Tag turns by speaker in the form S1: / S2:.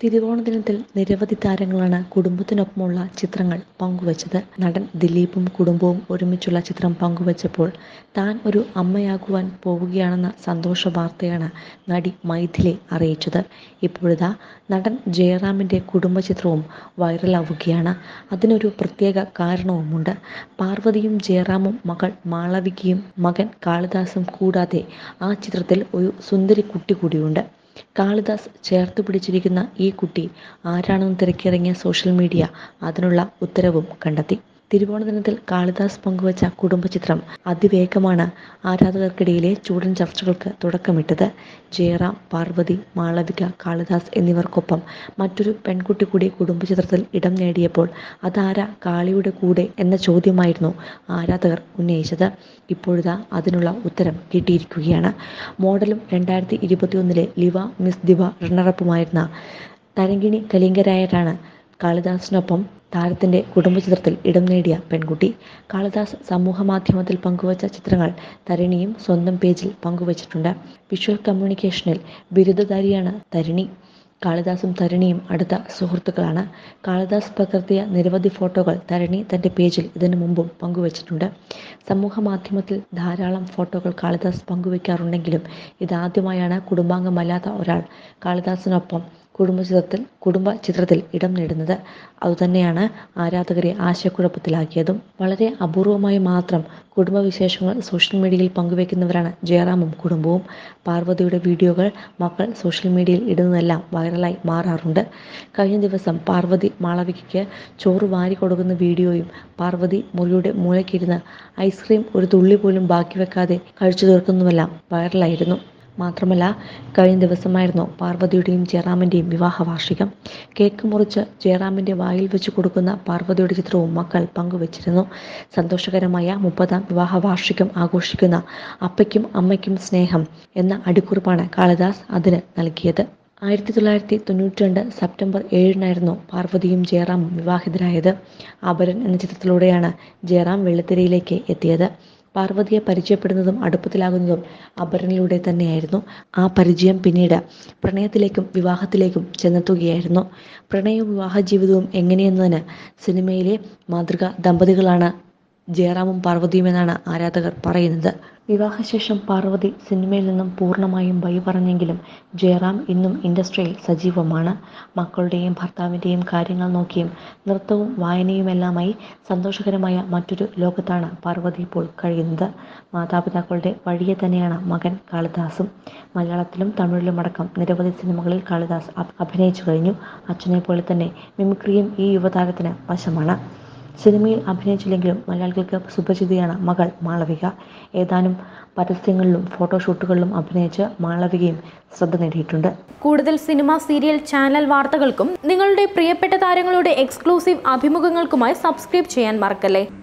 S1: തിരുവോണ ദിനത്തിൽ നിരവധി താരങ്ങളാണ് കുടുംബത്തിനൊപ്പമുള്ള ചിത്രങ്ങൾ പങ്കുവച്ചത് നടൻ ദിലീപും കുടുംബവും ഒരുമിച്ചുള്ള ചിത്രം പങ്കുവച്ചപ്പോൾ താൻ ഒരു അമ്മയാകുവാൻ പോവുകയാണെന്ന സന്തോഷ വാർത്തയാണ് നടി മൈഥിലി അറിയിച്ചത് ഇപ്പോഴിതാ നടൻ ജയറാമിൻ്റെ കുടുംബചിത്രവും വൈറലാവുകയാണ് അതിനൊരു പ്രത്യേക കാരണവുമുണ്ട് പാർവതിയും ജയറാമും മകൾ മാളവികയും മകൻ കാളിദാസും കൂടാതെ ആ ചിത്രത്തിൽ ഒരു സുന്ദരി കുട്ടി കൂടിയുണ്ട് കാളിദാസ് ചേർത്ത് പിടിച്ചിരിക്കുന്ന ഈ കുട്ടി ആരാണെന്ന് തിരക്കിയിറങ്ങിയ സോഷ്യൽ മീഡിയ അതിനുള്ള ഉത്തരവും കണ്ടെത്തി തിരുവോണ ദിനത്തിൽ കാളിദാസ് പങ്കുവച്ച കുടുംബചിത്രം അതിവേഗമാണ് ആരാധകർക്കിടയിലെ ചൂടൻ ചർച്ചകൾക്ക് തുടക്കമിട്ടത് ജയറാം പാർവതി മാളവിക കാളിദാസ് എന്നിവർക്കൊപ്പം മറ്റൊരു പെൺകുട്ടി കൂടി കുടുംബചിത്രത്തിൽ ഇടം നേടിയപ്പോൾ അതാരാ കാളിയുടെ കൂടെ എന്ന ചോദ്യമായിരുന്നു ആരാധകർ ഉന്നയിച്ചത് ഇപ്പോഴിതാ അതിനുള്ള ഉത്തരം കിട്ടിയിരിക്കുകയാണ് മോഡലും രണ്ടായിരത്തി ഇരുപത്തിയൊന്നിലെ ലിവ മിസ് ദിവ റണ്ണറപ്പുമായിരുന്ന തരങ്കിണി കലിംഗരായരാണ് കാളിദാസിനൊപ്പം താരത്തിൻ്റെ കുടുംബചിത്രത്തിൽ ഇടം നേടിയ പെൺകുട്ടി കാളിദാസ് സമൂഹ മാധ്യമത്തിൽ പങ്കുവച്ച ചിത്രങ്ങൾ തരിണിയും സ്വന്തം പേജിൽ പങ്കുവച്ചിട്ടുണ്ട് വിഷ്വൽ കമ്മ്യൂണിക്കേഷനിൽ ബിരുദധാരിയാണ് തരിണി കാളിദാസും തരിണിയും അടുത്ത സുഹൃത്തുക്കളാണ് കാളിദാസ് പകർത്തിയ നിരവധി ഫോട്ടോകൾ തരണി തൻ്റെ പേജിൽ ഇതിനു മുമ്പും പങ്കുവച്ചിട്ടുണ്ട് സമൂഹ മാധ്യമത്തിൽ ധാരാളം ഫോട്ടോകൾ കാളിദാസ് പങ്കുവയ്ക്കാറുണ്ടെങ്കിലും ഇതാദ്യമായാണ് കുടുംബാംഗമല്ലാത്ത ഒരാൾ കാളിദാസിനൊപ്പം കുടുംബചിത്രത്തിൽ കുടുംബ ചിത്രത്തിൽ ഇടം നേടുന്നത് അതുതന്നെയാണ് ആരാധകരെ ആശയക്കുഴപ്പത്തിലാക്കിയതും വളരെ അപൂർവമായി മാത്രം കുടുംബവിശേഷങ്ങൾ സോഷ്യൽ മീഡിയയിൽ പങ്കുവെക്കുന്നവരാണ് ജയറാമും കുടുംബവും പാർവതിയുടെ വീഡിയോകൾ മക്കൾ സോഷ്യൽ മീഡിയയിൽ ഇടുന്നതെല്ലാം വൈറലായി മാറാറുണ്ട് കഴിഞ്ഞ ദിവസം പാർവതി മാളവികയ്ക്ക് ചോറ് വാരി കൊടുക്കുന്ന വീഡിയോയും പാർവതി മുറിയുടെ മൂലയ്ക്കിരുന്ന് ഐസ്ക്രീം ഒരു തുള്ളി പോലും ബാക്കി വെക്കാതെ കഴിച്ചു തീർക്കുന്നുമെല്ലാം വൈറലായിരുന്നു മാത്രമല്ല കഴിഞ്ഞ ദിവസമായിരുന്നു പാർവതിയുടെയും ജയറാമിൻ്റെയും വിവാഹ വാർഷികം കേക്ക് മുറിച്ച് ജയറാമിൻ്റെ വായിൽ വെച്ച് കൊടുക്കുന്ന പാർവതിയുടെ ചിത്രവും മക്കൾ പങ്കുവച്ചിരുന്നു സന്തോഷകരമായ മുപ്പതാം വിവാഹ വാർഷികം ആഘോഷിക്കുന്ന അപ്പയ്ക്കും അമ്മയ്ക്കും സ്നേഹം എന്ന അടിക്കുറിപ്പാണ് കാളിദാസ് അതിന് നൽകിയത് ആയിരത്തി തൊള്ളായിരത്തി തൊണ്ണൂറ്റി രണ്ട് സെപ്റ്റംബർ ഏഴിനായിരുന്നു പാർവതിയും ജയറാമും വിവാഹിതരായത് അപരൻ എന്ന ചിത്രത്തിലൂടെയാണ് ജയറാം വെള്ളിത്തിരയിലേക്ക് എത്തിയത് പാർവതിയെ പരിചയപ്പെടുന്നതും അടുപ്പത്തിലാകുന്നതും അപരനിലൂടെ തന്നെയായിരുന്നു ആ പരിചയം പിന്നീട് പ്രണയത്തിലേക്കും വിവാഹത്തിലേക്കും ചെന്നെത്തുകയായിരുന്നു പ്രണയവും വിവാഹ ജീവിതവും എങ്ങനെയെന്നതിന് സിനിമയിലെ മാതൃക ദമ്പതികളാണ് ജയറാമും പാർവതിയും എന്നാണ് ആരാധകർ പറയുന്നത് വിവാഹശേഷം പാർവതി സിനിമയിൽ നിന്നും പൂർണ്ണമായും ബൈ പറഞ്ഞെങ്കിലും ജയറാം ഇന്നും ഇൻഡസ്ട്രിയിൽ സജീവമാണ് മക്കളുടെയും ഭർത്താവിൻ്റെയും കാര്യങ്ങൾ നോക്കിയും നൃത്തവും വായനയുമെല്ലാമായി സന്തോഷകരമായ മറ്റൊരു ലോകത്താണ് പാർവതി ഇപ്പോൾ കഴിയുന്നത് മാതാപിതാക്കളുടെ വഴിയെ തന്നെയാണ് മകൻ കാളിദാസും മലയാളത്തിലും തമിഴിലും അടക്കം നിരവധി സിനിമകളിൽ കാളിദാസ് അഭിനയിച്ചു കഴിഞ്ഞു അച്ഛനെ പോലെ തന്നെ മിമിക്രിയും ഈ യുവതാരത്തിന് വശമാണ് സിനിമയിൽ അഭിനയിച്ചില്ലെങ്കിലും മലയാളികൾക്ക് സുപരിചിതയാണ് മകൾ മാളവിക ഏതാനും പരസ്യങ്ങളിലും ഫോട്ടോഷൂട്ടുകളിലും അഭിനയിച്ച് മാളവികയും ശ്രദ്ധ നേടിയിട്ടുണ്ട്
S2: കൂടുതൽ സിനിമ സീരിയൽ ചാനൽ വാർത്തകൾക്കും നിങ്ങളുടെ പ്രിയപ്പെട്ട താരങ്ങളുടെ എക്സ്ക്ലൂസീവ് അഭിമുഖങ്ങൾക്കുമായി സബ്സ്ക്രൈബ് ചെയ്യാൻ മറക്കല്ലേ